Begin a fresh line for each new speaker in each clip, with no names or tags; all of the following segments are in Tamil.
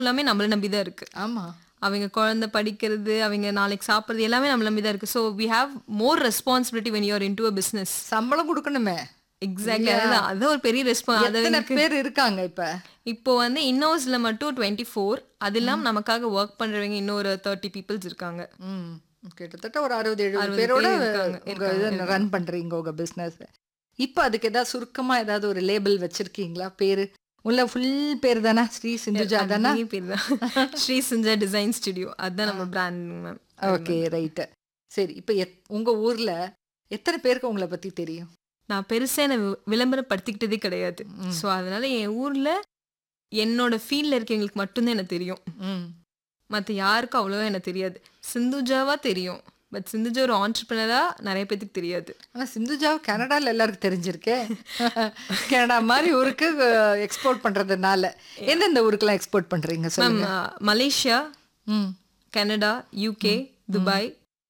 எல்லாமே நம்மள நம்பி தான் இருக்கு
ஆமா
அவங்க குழந்தை படிக்கிறது அவங்க நாளைக்கு சாப்பிடுறது எல்லாமே நம்மள நம்பி தான் இருக்கு so we have more responsibility when you're into a business
சம்பளம் கொடுக்கணுமே
எக்ஸாக்ட்லி அதுதான் அது ஒரு பெரிய ரெஸ்பான்ஸ்
எத்தனை பேர் இருக்காங்க இப்ப
இப்போ வந்து இன்னோஸ்ல மட்டும் டுவெண்ட்டி ஃபோர் அது இல்லாம நமக்காக ஒர்க் பண்றவங்க இன்னொரு தேர்ட்டி பீப்புள்ஸ் இருக்காங்க
ம் கிட்டத்தட்ட ஒரு அறுபது எழுபது
அறுபது
பேரோட
பேர் இருக்காங்க,
உங்க இதை ரன் பண்றீங்க உங்க பிசினஸ் இப்ப அதுக்கு ஏதாவது சுருக்கமா ஏதாவது ஒரு லேபிள் வச்சிருக்கீங்களா பேரு உள்ள ஃபுல் பேர் தானே ஸ்ரீ சிந்துஜா தானே
அதே பேர் தான் ஸ்ரீ சிஞ்சா டிசைன் ஸ்டுடியோ அதுதான் நம்ம பிராண்ட் மேம்
ஓகே ரைட்டு சரி இப்போ எத் உங்க ஊர்ல எத்தனை பேருக்கு உங்களை பத்தி தெரியும்
நான் பெருசா என்ன வி- விளம்பரப்படுத்திக்கிட்டதே கிடையாது
ம்.
ஸோ அதனால என் ஊர்ல என்னோட ஃபீல்ட்ல இருக்கவங்களுக்கு மட்டும்தான் எனக்கு தெரியும்
ம்
மற்ற யாருக்கும் அவ்வளோவா எனக்கு தெரியாது சிந்துஜாவா தெரியும் பட் சிந்துஜா ஒரு ஆண்டர்பிரினரா நிறைய பேத்துக்கு தெரியாது
ஆனா சிந்துஜாவை கனடால எல்லாருக்கும் தெரிஞ்சிருக்கே கனடா மாதிரி ஊருக்கு எக்ஸ்போர்ட் பண்றதுனால எந்தெந்த ஊருக்கெல்லாம் எக்ஸ்போர்ட் பண்றீங்க
மேம்
சொல்லுங்க
மலேசியா
ம்
கனடா யூகே துபாய்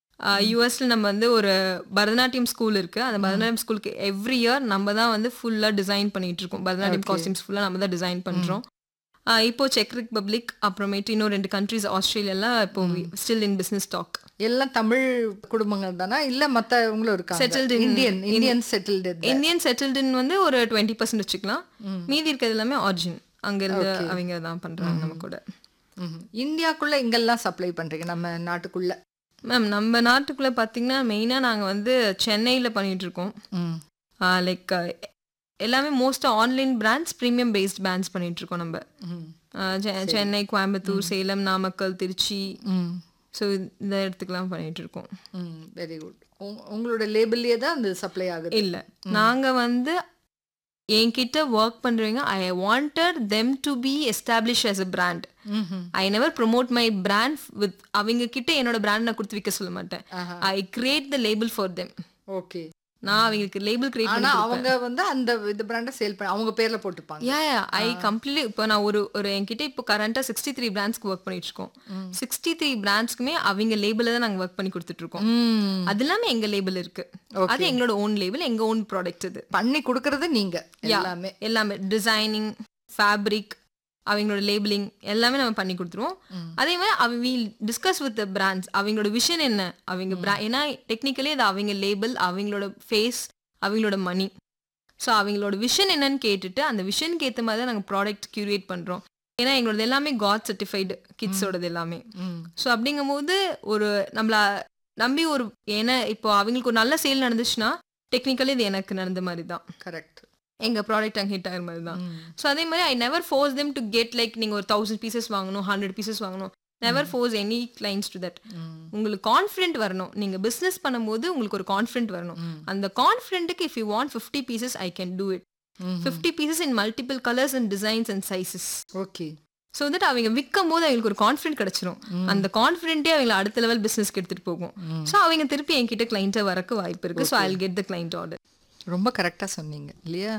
யூஎஸ்ல நம்ம வந்து ஒரு பரதநாட்டியம் ஸ்கூல் இருக்கு அந்த பரதநாட்டியம் ஸ்கூலுக்கு எவ்ரி இயர் நம்ம தான் வந்து ஃபுல்லா டிசைன் பண்ணிட்டு இருக்கோம் பரதநாட்டியம் காஸ்டியூம்ஸ் ஃபுல்லா நம்ம தான் டிசைன் பண்றோம் ஆஹ் இப்போ செக் ரிப்பப்ளிக் அப்புறமேட்டு இன்னும் ரெண்டு கண்ட்ரிஸ் ஆஸ்திரேலியாலாம் இப்போ ஸ்டில் இன் பிசினஸ் டாக்
எல்லாம் தமிழ் குடும்பங்கள் தானா இல்ல மத்தவங்களும் இருக்காங்க
Settled in-
Indian Indian settled
Indian செட்டில்டுன்னு வந்து ஒரு டுவெண்ட்டி பர்சன்ட் வச்சுக்கலாம் மீதி இருக்கிறது எல்லாமே ஆரிஜின் அங்க இருந்து அவங்க தான் பண்றாங்க நம்ம கூட
இந்தியாக்குள்ள இங்கெல்லாம் சப்ளை பண்றீங்க நம்ம நாட்டுக்குள்ள
மேம் நம்ம நாட்டுக்குள்ள பாத்தீங்கன்னா மெயினா நாங்க வந்து சென்னையில பண்ணிட்டு இருக்கோம்
ம்
லைக் எல்லாமே most online brands premium based brands பண்ணிட்டு இருக்கோம் நம்ம
ம்
ஆஹ் செ- சென்னை கோயம்புத்தூர் சேலம் நாமக்கல் திருச்சி
ம்
ஸோ இந்த இடத்துக்குலாம் பண்ணிட்டு இருக்கோம்
ம் வெரி குட் உங்களோட லேபிள்லயே தான் அந்த சப்ளை ஆகுது
இல்ல நாங்க வந்து என்கிட்ட ஒர்க் பண்றவங்க I wanted them to be establish as a brand
ம்ஹும்.
I never promote my brand with அவங்க கிட்ட என்னோட பிராண்ட் நான் கொடுத்து விற்க சொல்ல மாட்டேன்
ஆஹா.
I create the label for them
okay
நான் அவங்களுக்கு லேபிள் கிரியேட்
ஆனா
பண்ணி
அவங்க வந்து அந்த இது பிராண்ட சேல் பண்ண அவங்க பேர்ல போட்டுப்பாங்க
யா யா ஐ கம்ப்ளீட்லி இப்போ நான் ஒரு ஒரு என்கிட்ட இப்போ கரண்டா சிக்ஸ்டி த்ரீ பிராண்ட்ஸ்க்கு ஒர்க் பண்ணிட்டு இருக்கோம் சிக்ஸ்டி த்ரீ பிராண்ட்ஸ்க்குமே அவங்க லேபிள தான் நாங்க ஒர்க் பண்ணி கொடுத்துட்டு இருக்கோம்
ம்.
அது இல்லாம எங்க லேபிள் இருக்கு அது எங்களோட ஓன் லேபிள் எங்க ஓன் ப்ராடக்ட் இது
பண்ணி கொடுக்கறது நீங்க எல்லாமே
எல்லாமே டிசைனிங் ஃபேப்ரிக் அவங்களோட லேபிளிங் எல்லாமே நம்ம பண்ணி கொடுத்துருவோம் அதே மாதிரி அவங்க வில் டிஸ்கஸ் வித் பிராண்ட்ஸ் அவங்களோட விஷன் என்ன அவங்க brand- ஏன்னா டெக்னிக்கலி அது அவங்க லேபிள் அவங்களோட ஃபேஸ் அவங்களோட மணி ஸோ அவங்களோட விஷன் என்னன்னு கேட்டுட்டு அந்த விஷனுக்கு ஏற்ற மாதிரி தான் நாங்கள் ப்ராடக்ட் கியூரேட் பண்ணுறோம் ஏன்னா எங்களோட எல்லாமே காட் சர்டிஃபைடு கிட்ஸோடது எல்லாமே
ம்.
ஸோ அப்படிங்கும்போது ஒரு நம்மள நம்பி ஒரு ஏன்னா இப்போ அவங்களுக்கு ஒரு நல்ல சேல் நடந்துச்சுன்னா டெக்னிக்கலி இது எனக்கு நடந்த மாதிரி தான்
கரெக்ட்
எங்க ப்ராடக்ட் அங்கே ஹிட் ஆகிற மாதிரி தான் ஸோ அதே மாதிரி I never force them to get like நீங்க ஒரு தௌசண்ட் பீசஸ் வாங்கணும் ஹண்ட்ரட் பீசஸ் வாங்கணும் never force any clients to that உங்களுக்கு கான்ஃபிடென்ட் வரணும் நீங்க பிசினஸ் பண்ணும்போது உங்களுக்கு ஒரு கான்ஃபிடென்ட் வரணும் அந்த கான்ஃபிடென்ட்டுக்கு if you want fifty pieces I can do it fifty pieces in multiple colours and designs and sizes
okay
so that அவங்க விற்கும் போது அவங்களுக்கு ஒரு கான்ஃபிடென்ட் கிடைச்சிரும் அந்த கான்ஃபிடென்ட்டே அவங்களை அடுத்த லெவல் பிசினஸ்க்கு எடுத்துட்டு போகும் ஸோ அவங்க திருப்பி என்கிட்ட கிளைண்ட்டை வரக்கு வாய்ப்பு இருக்கு so I get the client order
ரொம்ப கரெக்டா சொன்னீங்க இல்லையா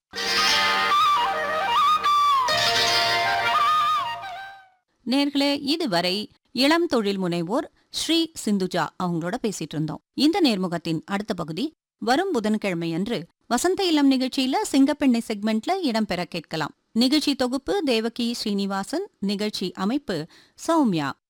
நேர்களே இதுவரை இளம் தொழில் முனைவோர் ஸ்ரீ சிந்துஜா அவங்களோட பேசிட்டு இருந்தோம் இந்த நேர்முகத்தின் அடுத்த பகுதி வரும் புதன்கிழமை அன்று வசந்த இளம் நிகழ்ச்சியில சிங்கப்பெண்ணை செக்மெண்ட்ல இடம்பெற கேட்கலாம் நிகழ்ச்சி தொகுப்பு தேவகி ஸ்ரீனிவாசன் நிகழ்ச்சி அமைப்பு சௌமியா